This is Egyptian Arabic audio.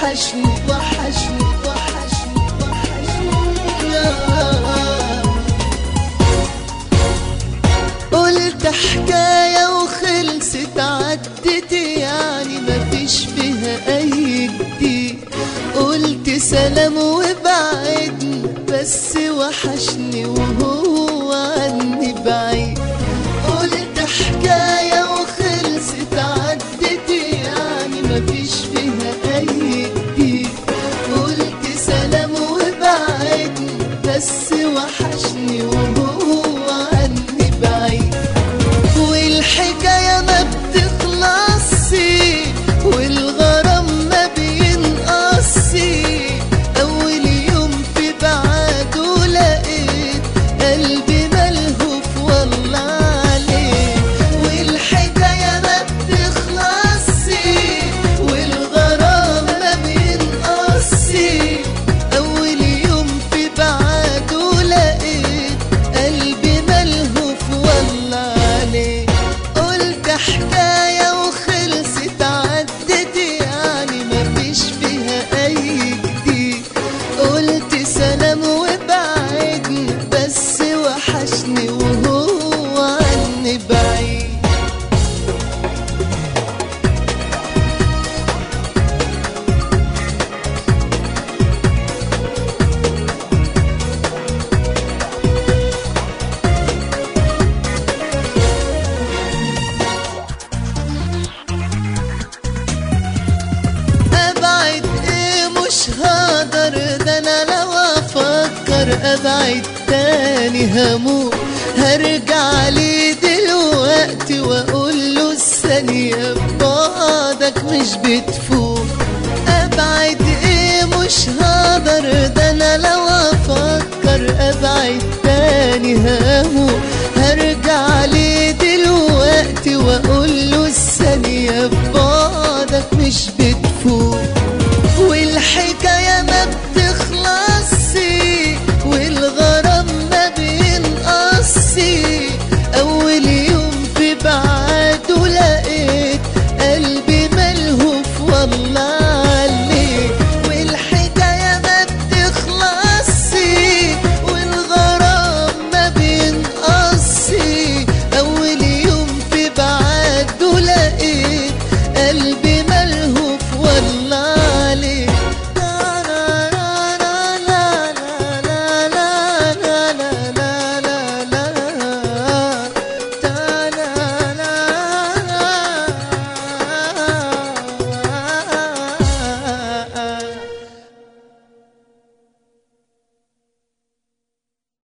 وحشني وحشني وحشني وحشني آه. قلت حكاية وخلصت عدت يعني مفيش فيها أي جديد قلت سلام وبعدني بس وحشني وهو عني بعيد قلت حكاية وخلصت عدت يعني مفيش فيها أي جديد قلت سلام وبعدني بس وحشني وهو عني بعيد والحكاية ما بتخلصش والغرام ما بينقصش أول يوم في بعده لقيت قلبي ملهوف والله عليه والحكاية ما بتخلصش والغرام ما بينقصش أول يوم في بعده لقيت قلبي ملهوف والله عليه قلت حكاية وخلصت عدت يعني مفيش فيها أي جديد قلت سلام وبعدني بس وحشني وهو عني بعيد ابعد ايه مش هقدر ده انا لو افكر ابعد تاني هموت هرجع لي دلوقتي واقول له الثانية بعدك مش بتفوت ابعد ايه مش هقدر ده انا لو افكر ابعد تاني هموت